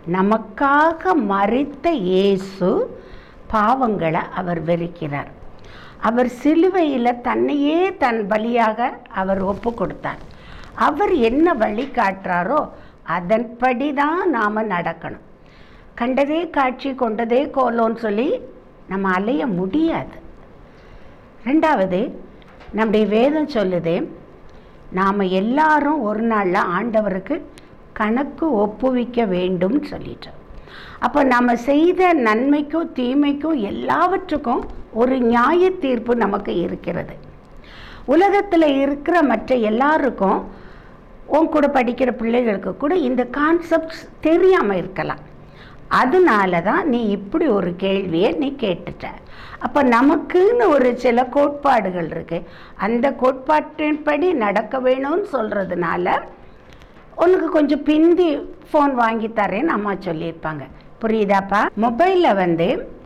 நமக்காக மறித்த இயேசு பாவங்களை அவர் வெறுக்கிறார் அவர் சிலுவையில் தன்னையே தன் பலியாக அவர் ஒப்பு கொடுத்தார் அவர் என்ன வழி காட்டுறாரோ அதன்படி தான் நாம் நடக்கணும் கண்டதே காட்சி கொண்டதே கோலோன்னு சொல்லி நம்ம அலைய முடியாது ரெண்டாவது நம்முடைய வேதம் சொல்லுது நாம் எல்லாரும் ஒரு நாளில் ஆண்டவருக்கு கணக்கு ஒப்புவிக்க வேண்டும்னு சொல்லிட்டோம் அப்போ நம்ம செய்த நன்மைக்கும் தீமைக்கும் எல்லாவற்றுக்கும் ஒரு நியாய தீர்ப்பு நமக்கு இருக்கிறது உலகத்தில் இருக்கிற மற்ற எல்லாருக்கும் உன் கூட படிக்கிற பிள்ளைகளுக்கு கூட இந்த கான்செப்ட்ஸ் தெரியாமல் இருக்கலாம் அதனால தான் நீ இப்படி ஒரு கேள்வியை நீ கேட்டுட்ட அப்போ நமக்குன்னு ஒரு சில கோட்பாடுகள் இருக்குது அந்த கோட்பாட்டின்படி நடக்க வேணும்னு சொல்கிறதுனால உனக்கு கொஞ்சம் பிந்தி ஃபோன் வாங்கி தரேன்னு அம்மா சொல்லியிருப்பாங்க புரியுதாப்பா மொபைலில் வந்து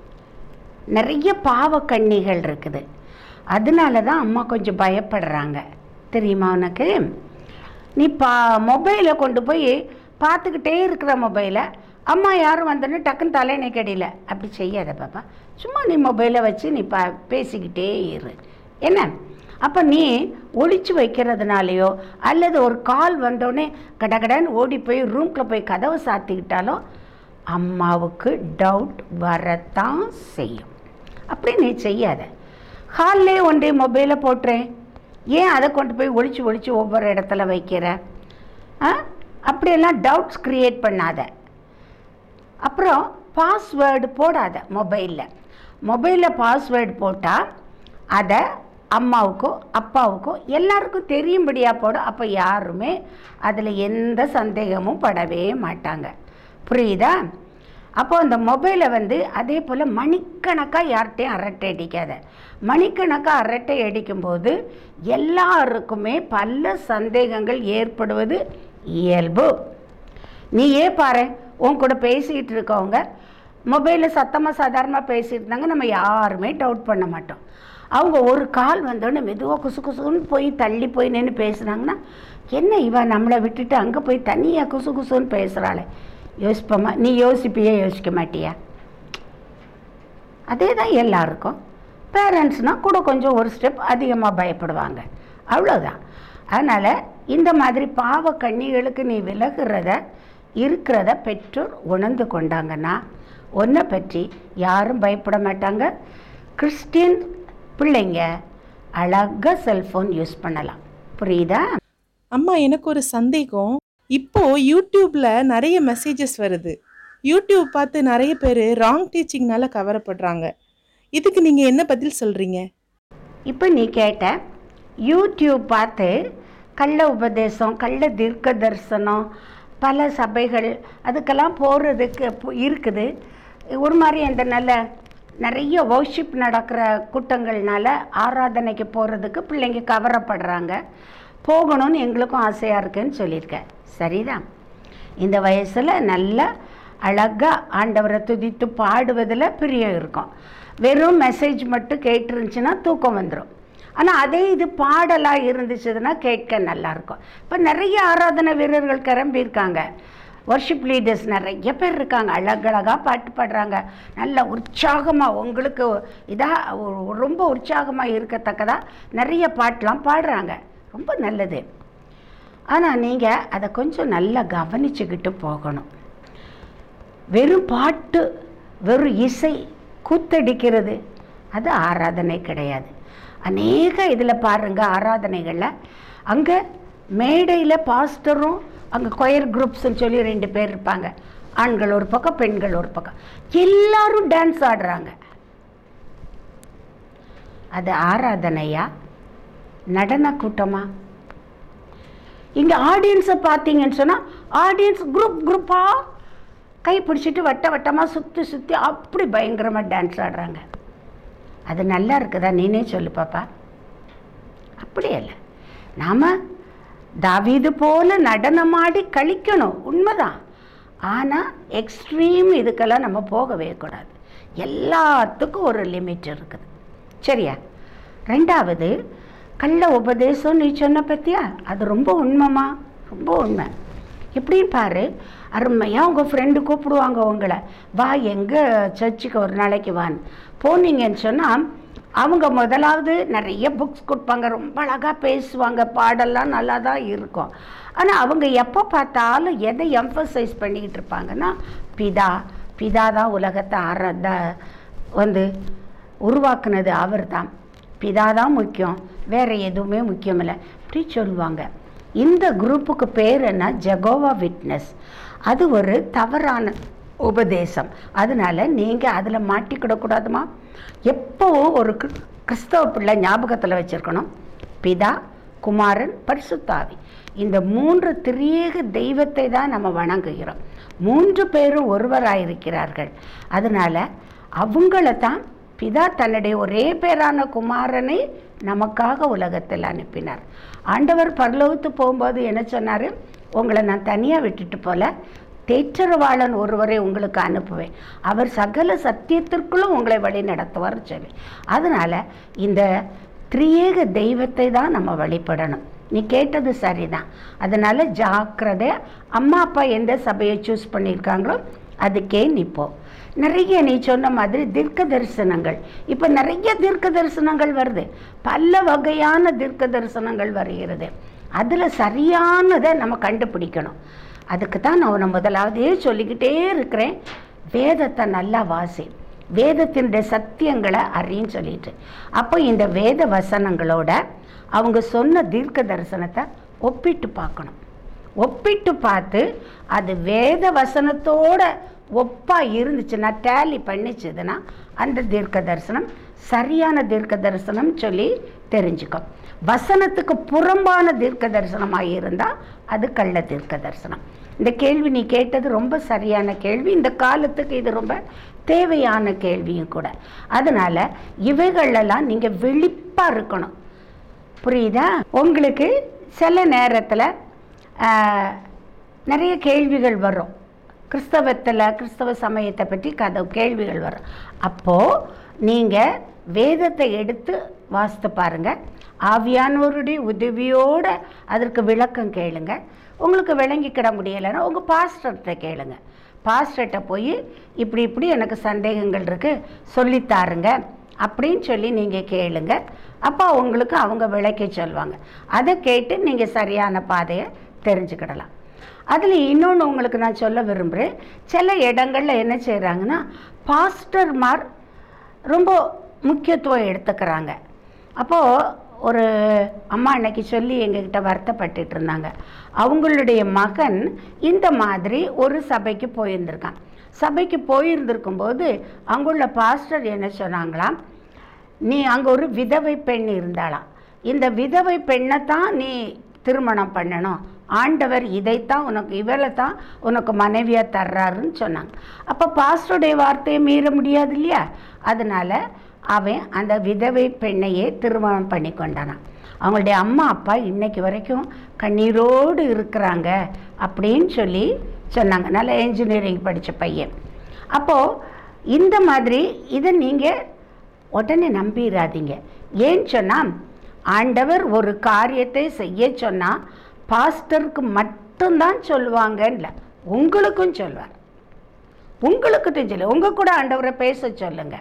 நிறைய பாவக்கண்ணிகள் இருக்குது அதனால தான் அம்மா கொஞ்சம் பயப்படுறாங்க தெரியுமா உனக்கு நீ பா மொபைலை கொண்டு போய் பார்த்துக்கிட்டே இருக்கிற மொபைலை அம்மா யாரும் வந்தோன்னு டக்குன்னு தலையணை கடியில் அப்படி செய்யாத பாப்பா சும்மா நீ மொபைலை வச்சு நீ பா பேசிக்கிட்டே இரு என்ன அப்போ நீ ஒளிச்சு வைக்கிறதுனாலையோ அல்லது ஒரு கால் வந்தோடனே கடகடன்னு ஓடி போய் ரூம்குள்ளே போய் கதவை சாத்திக்கிட்டாலோ அம்மாவுக்கு டவுட் வரத்தான் செய்யும் அப்படி நீ செய்யாத ஹால்லே ஒன்றே மொபைலை போட்டுறேன் ஏன் அதை கொண்டு போய் ஒளிச்சு ஒளிச்சு ஒவ்வொரு இடத்துல வைக்கிற ஆ அப்படியெல்லாம் டவுட்ஸ் க்ரியேட் பண்ணாத அப்புறம் பாஸ்வேர்டு போடாத மொபைலில் மொபைலில் பாஸ்வேர்டு போட்டால் அதை அம்மாவுக்கோ அப்பாவுக்கோ எல்லாருக்கும் தெரியும்படியா போடும் அப்போ யாருமே அதில் எந்த சந்தேகமும் படவே மாட்டாங்க புரியுதா அப்போ அந்த மொபைலை வந்து அதே போல் மணிக்கணக்காக யார்கிட்டையும் அரட்டை அடிக்காத மணிக்கணக்காக அரட்டை அடிக்கும்போது எல்லாருக்குமே பல சந்தேகங்கள் ஏற்படுவது இயல்பு நீயே பாரு உன் கூட பேசிகிட்டு இருக்கவங்க மொபைலில் சத்தமாக சாதாரணமாக பேசிட்டு இருந்தாங்க நம்ம யாருமே டவுட் பண்ண மாட்டோம் அவங்க ஒரு கால் வந்தோடனே மெதுவாக குசு குசுன்னு போய் தள்ளி போய் நின்று பேசுனாங்கன்னா என்ன இவ நம்மளை விட்டுட்டு அங்கே போய் தனியாக குசு குசுன்னு பேசுகிறாளே யோசிப்போமா நீ யோசிப்பியே யோசிக்க மாட்டியா அதே தான் எல்லாருக்கும் பேரண்ட்ஸ்னால் கூட கொஞ்சம் ஒரு ஸ்டெப் அதிகமாக பயப்படுவாங்க அவ்வளோதான் அதனால் இந்த மாதிரி பாவ கண்ணிகளுக்கு நீ விலகுறத இருக்கிறத பெற்றோர் உணர்ந்து கொண்டாங்கன்னா உன்னை பற்றி யாரும் பயப்பட மாட்டாங்க கிறிஸ்டியன் பிள்ளைங்க அழகாக செல்ஃபோன் யூஸ் பண்ணலாம் புரியுதா அம்மா எனக்கு ஒரு சந்தேகம் இப்போ யூடியூப்ல நிறைய மெசேஜஸ் வருது யூடியூப் பார்த்து நிறைய பேர் ராங் டீச்சிங்னால கவரப்படுறாங்க இதுக்கு நீங்க என்ன பதில் சொல்றீங்க இப்போ நீ கேட்ட யூடியூப் பார்த்து கள்ள உபதேசம் கள்ள தீர்க்க தரிசனம் பல சபைகள் அதுக்கெல்லாம் போகிறதுக்கு பு- இருக்குது ஒரு மாதிரி இந்த நல்ல நிறைய worship நடக்கிற கூட்டங்கள்னால ஆராதனைக்கு போகிறதுக்கு பிள்ளைங்க கவரப்படுறாங்க போகணும்னு எங்களுக்கும் ஆசையாக இருக்குன்னு சொல்லியிருக்கேன் சரிதான் இந்த வயசில் நல்லா அழகாக ஆண்டவரை துதித்து பாடுவதில் பிரியம் இருக்கும் வெறும் மெசேஜ் மட்டும் கேட்டுருந்துச்சுன்னா தூக்கம் வந்துடும் ஆனால் அதே இது பாடலாக இருந்துச்சுன்னா கேட்க நல்லாயிருக்கும் இப்போ நிறைய ஆராதனை வீரர்கள் கிளம்பியிருக்காங்க ஒர்ஷிப் லீடர்ஸ் நிறைய பேர் இருக்காங்க அழகழகாக பாட்டு பாடுறாங்க நல்ல உற்சாகமாக உங்களுக்கு இதாக ரொம்ப உற்சாகமாக இருக்கத்தக்கதாக நிறைய பாட்டெலாம் பாடுறாங்க ரொம்ப நல்லது ஆனால் நீங்கள் அதை கொஞ்சம் நல்லா கவனிச்சுக்கிட்டு போகணும் வெறும் பாட்டு வெறும் இசை கூத்தடிக்கிறது அது ஆராதனை கிடையாது அநேக இதில் பாருங்க ஆராதனைகளில் அங்கே மேடையில் பாஸ்டரும் அங்கே கொயர் குரூப்ஸ்னு சொல்லி ரெண்டு பேர் இருப்பாங்க ஆண்கள் ஒரு பக்கம் பெண்கள் ஒரு பக்கம் எல்லாரும் டான்ஸ் ஆடுறாங்க அது ஆராதனையா நடன கூட்டமா இங்கே ஆடியன்ஸை பார்த்தீங்கன்னு சொன்னால் ஆடியன்ஸ் குரூப் குரூப்பாக கை பிடிச்சிட்டு வட்ட வட்டமாக சுற்றி சுற்றி அப்படி பயங்கரமாக டான்ஸ் ஆடுறாங்க அது நல்லா இருக்குதா நீனே சொல்லு பாப்பா அப்படி அல்ல நாம் தாவீது போல நடனமாடி கழிக்கணும் உண்மைதான் ஆனால் எக்ஸ்ட்ரீம் இதுக்கெல்லாம் நம்ம போகவே கூடாது எல்லாத்துக்கும் ஒரு லிமிட் இருக்குது சரியா ரெண்டாவது கள்ள உபதேசம் நீ சொன்ன பத்தியா அது ரொம்ப உண்மைமா ரொம்ப உண்மை எப்படின்னு பாரு அருமையாக உங்கள் ஃப்ரெண்டு கூப்பிடுவாங்க உங்களை வா எங்கள் சர்ச்சுக்கு ஒரு நாளைக்கு வான்னு போனீங்கன்னு சொன்னால் அவங்க முதலாவது நிறைய புக்ஸ் கொடுப்பாங்க ரொம்ப அழகாக பேசுவாங்க பாடெல்லாம் நல்லா தான் இருக்கும் ஆனால் அவங்க எப்போ பார்த்தாலும் எதை எம்ஃபசைஸ் பண்ணிக்கிட்டு இருப்பாங்கன்னா பிதா பிதா தான் உலகத்தை ஆராத வந்து உருவாக்குனது அவர் தான் பிதா தான் முக்கியம் வேறு எதுவுமே முக்கியம் இல்லை இப்படி சொல்லுவாங்க இந்த குரூப்புக்கு பேர் என்ன ஜெகோவா விட்னஸ் அது ஒரு தவறான உபதேசம் அதனால நீங்கள் அதில் மாட்டிக்கிடக்கூடாதுமா எப்போவும் ஒரு கிறிஸ்- கிறிஸ்தவ பிள்ளை ஞாபகத்தில் வச்சுருக்கணும் பிதா குமாரன் பரிசுத்தாவி இந்த மூன்று திரியேக தெய்வத்தை தான் நம்ம வணங்குகிறோம் மூன்று பேரும் ஒருவராயிருக்கிறார்கள் அதனால அவங்கள தான் பிதா தன்னுடைய ஒரே பேரான குமாரனை நமக்காக உலகத்தில் அனுப்பினார் ஆண்டவர் பரலோகத்து போகும்போது என்ன சொன்னார் உங்களை நான் தனியாக விட்டுட்டு போல தேற்றரவாளன் ஒருவரை உங்களுக்கு அனுப்புவேன் அவர் சகல சத்தியத்திற்குள்ளும் உங்களை வழி நடத்துவார் சொல்லி அதனால் இந்த திரியேக தெய்வத்தை தான் நம்ம வழிபடணும் நீ கேட்டது சரிதான் அதனால் ஜாக்கிரதை அம்மா அப்பா எந்த சபையை சூஸ் பண்ணியிருக்காங்களோ அதுக்கே நிற்போம் நிறைய நீ சொன்ன மாதிரி தீர்க்க தரிசனங்கள் இப்போ நிறைய தீர்க்க தரிசனங்கள் வருது பல வகையான தீர்க்க தரிசனங்கள் வருகிறது அதில் சரியானதை நம்ம கண்டுபிடிக்கணும் அதுக்கு தான் நான் உன்னை முதலாவதே சொல்லிக்கிட்டே இருக்கிறேன் வேதத்தை நல்லா வாசி வேதத்தினுடைய சத்தியங்களை அறின்னு சொல்லிட்டு அப்போ இந்த வேத வசனங்களோட அவங்க சொன்ன தீர்க்க தரிசனத்தை ஒப்பிட்டு பார்க்கணும் ஒப்பிட்டு பார்த்து அது வேத வசனத்தோட ஒப்பாக இருந்துச்சுன்னா டேலி பண்ணிச்சுதுன்னா அந்த தீர்க்க தரிசனம் சரியான தீர்க்க தரிசனம் சொல்லி தெரிஞ்சுக்கோ வசனத்துக்கு புறம்பான தீர்க்க தரிசனமாக இருந்தால் அது கள்ள தீர்க்க தரிசனம் இந்த கேள்வி நீ கேட்டது ரொம்ப சரியான கேள்வி இந்த காலத்துக்கு இது ரொம்ப தேவையான கேள்வியும் கூட அதனால் இவைகளெல்லாம் நீங்கள் விழிப்பாக இருக்கணும் புரியுதா உங்களுக்கு சில நேரத்தில் நிறைய கேள்விகள் வரும் கிறிஸ்தவத்தில் கிறிஸ்தவ சமயத்தை பற்றி கதை கேள்விகள் வரும் அப்போது நீங்கள் வேதத்தை எடுத்து வாசித்து பாருங்கள் ஆவியானவருடைய உதவியோடு அதற்கு விளக்கம் கேளுங்க உங்களுக்கு விளங்கிக்கிட முடியலைன்னா உங்கள் பாஸ்டர்கிட்ட கேளுங்க பாஸ்டர்கிட்ட போய் இப்படி இப்படி எனக்கு சந்தேகங்கள் இருக்குது சொல்லித்தாருங்க அப்படின்னு சொல்லி நீங்கள் கேளுங்க அப்போ உங்களுக்கு அவங்க விளக்கி சொல்லுவாங்க அதை கேட்டு நீங்கள் சரியான பாதையை தெரிஞ்சுக்கிடலாம் அதில் இன்னொன்று உங்களுக்கு நான் சொல்ல விரும்புகிறேன் சில இடங்களில் என்ன செய்கிறாங்கன்னா பாஸ்டர்மார் ரொம்ப முக்கியத்துவம் எடுத்துக்கிறாங்க அப்போது ஒரு அம்மா அன்னைக்கு சொல்லி எங்ககிட்ட வருத்தப்பட்டுட்டு இருந்தாங்க அவங்களுடைய மகன் இந்த மாதிரி ஒரு சபைக்கு போயிருந்திருக்கான் சபைக்கு போயிருந்திருக்கும்போது அங்குள்ள பாஸ்டர் என்ன சொன்னாங்களாம் நீ அங்கே ஒரு விதவை பெண் இருந்தாளாம் இந்த விதவை பெண்ணை தான் நீ திருமணம் பண்ணணும் ஆண்டவர் இதைத்தான் உனக்கு இவளை தான் உனக்கு மனைவியாக தர்றாருன்னு சொன்னாங்க அப்போ பாஸ்டருடைய வார்த்தையை மீற முடியாது இல்லையா அதனால் அவன் அந்த விதவை பெண்ணையே திருமணம் பண்ணி கொண்டானான் அவங்களுடைய அம்மா அப்பா இன்னைக்கு வரைக்கும் கண்ணீரோடு இருக்கிறாங்க அப்படின்னு சொல்லி சொன்னாங்க நல்ல என்ஜினியரிங் படித்த பையன் அப்போது இந்த மாதிரி இதை நீங்கள் உடனே நம்பிடாதீங்க ஏன்னு சொன்னால் ஆண்டவர் ஒரு காரியத்தை செய்ய சொன்னால் பாஸ்டருக்கு மட்டும்தான் சொல்லுவாங்கன்னு உங்களுக்கும் சொல்வார் உங்களுக்கு சொல்லு உங்கள் கூட ஆண்டவரை பேச சொல்லுங்க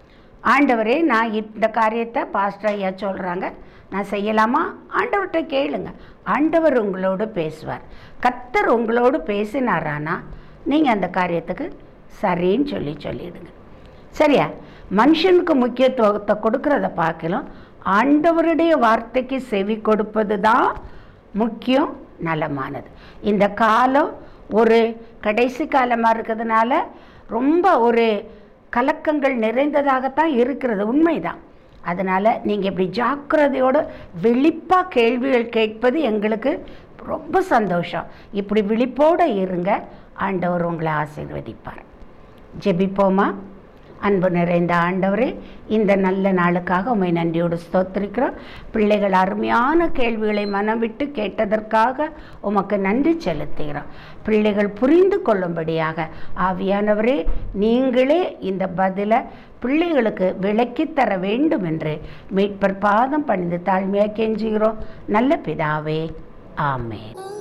ஆண்டவரே நான் இந்த காரியத்தை பாஸ்டர் ஐயா சொல்கிறாங்க நான் செய்யலாமா ஆண்டவர்கிட்ட கேளுங்க ஆண்டவர் உங்களோடு பேசுவார் கத்தர் உங்களோடு பேசினாரானா நீங்கள் அந்த காரியத்துக்கு சரின்னு சொல்லி சொல்லிடுங்க சரியா மனுஷனுக்கு முக்கியத்துவத்தை கொடுக்கறத பார்க்கலாம் ஆண்டவருடைய வார்த்தைக்கு செவி கொடுப்பது தான் முக்கியம் நலமானது இந்த காலம் ஒரு கடைசி காலமாக இருக்கிறதுனால ரொம்ப ஒரு கலக்கங்கள் நிறைந்ததாகத்தான் இருக்கிறது உண்மைதான் அதனால் நீங்கள் இப்படி ஜாக்கிரதையோடு விழிப்பாக கேள்விகள் கேட்பது எங்களுக்கு ரொம்ப சந்தோஷம் இப்படி விழிப்போடு இருங்க ஆண்டவர் உங்களை ஆசீர்வதிப்பார் ஜெபிப்போமா அன்பு நிறைந்த ஆண்டவரே இந்த நல்ல நாளுக்காக உண்மை நன்றியோடு ஸ்தோத்திரிக்கிறோம் பிள்ளைகள் அருமையான கேள்விகளை மனம் விட்டு கேட்டதற்காக உமக்கு நன்றி செலுத்துகிறோம் பிள்ளைகள் புரிந்து கொள்ளும்படியாக ஆவியானவரே நீங்களே இந்த பதிலை பிள்ளைகளுக்கு விளக்கித் தர வேண்டும் என்று மீட்பர் பாதம் பணிந்து தாழ்மையாக கெஞ்சுகிறோம் நல்ல பிதாவே ஆமென்